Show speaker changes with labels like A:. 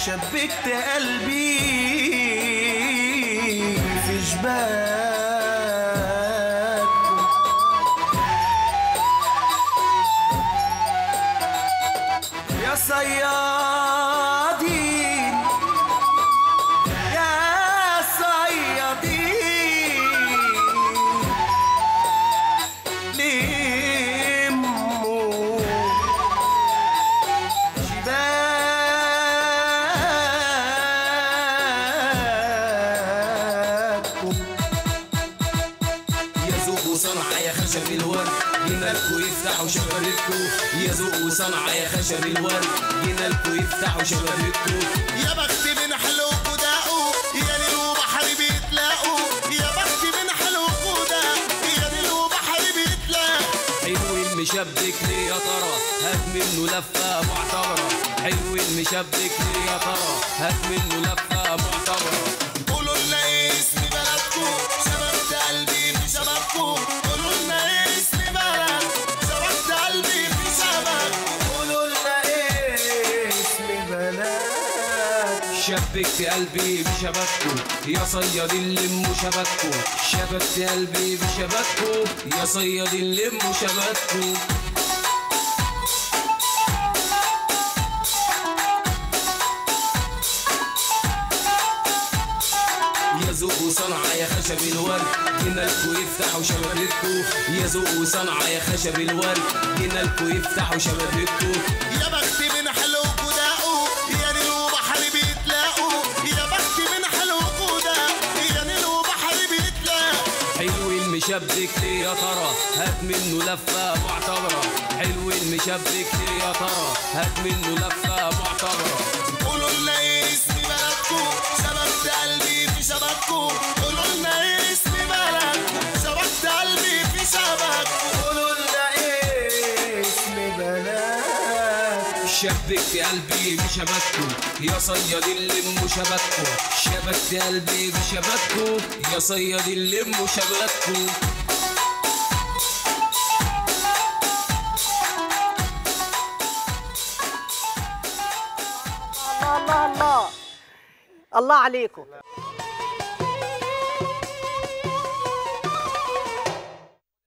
A: شبكت قلبي في شباككم يا صيادين يا صيادين لموا شباككم
B: يا ذوق وصنعة يا خشب الورد جينا لكو يفتحوا شبابيكو يا ذوق وصنعة يا خشب الورد جينا لكو يفتحوا شبابيكو
C: يا بخت من حلوكوا داقوا يا ليل وبحر بيتلاقوا يا بخت من حلوكوا داقوا يا ليل وبحر بيتلاقوا
B: حلو المشبك ليه يا ترى هات منه لفة معتبرة حلو المشبك ليه يا ترى هات منه لفة معتبرة
C: قولوا لنا ايه اسم بلدكوا شبكت قلبي في شبكوا قولوا لنا ايه اسم بلدكوا شبكت قلبي في شبكوا
A: قولوا لنا ايه اسم بلاد
B: شبكت قلبي بشبككو يا صياد اللم شبككو شبكت قلبي بشبككو يا صياد اللم شبككو يا ذوق وصنعة يا خشب الورد جينا لكو يفتحوا شبابيكو يا ذوق وصنعة يا خشب الورد جينا لكو يفتحوا شبابيكو
C: يا بخت من حلوكوا داقوا يا ليل وبحر بيتلاقوا يا بخت من حلوكوا داقوا يا ليل وبحر بيتلاقوا
B: حلو المشبك ليه يا ترى هات منه لفة معتبرة حلو المشبك ليه يا ترى هات منه لفة معتبرة
C: قولوا لنا ايه اسم بلدكوا شبكت قلبي في شبكوا قولوا لنا ايه اسم بلدكوا شبكت قلبي في شبكوا
A: قولوا لنا ايه اسم بلاد
B: شبكت قلبي بشبككو يا صياد اللم شبككو شبكت قلبي بشبككو يا صياد اللم شبككو
D: الله الله الله الله عليكم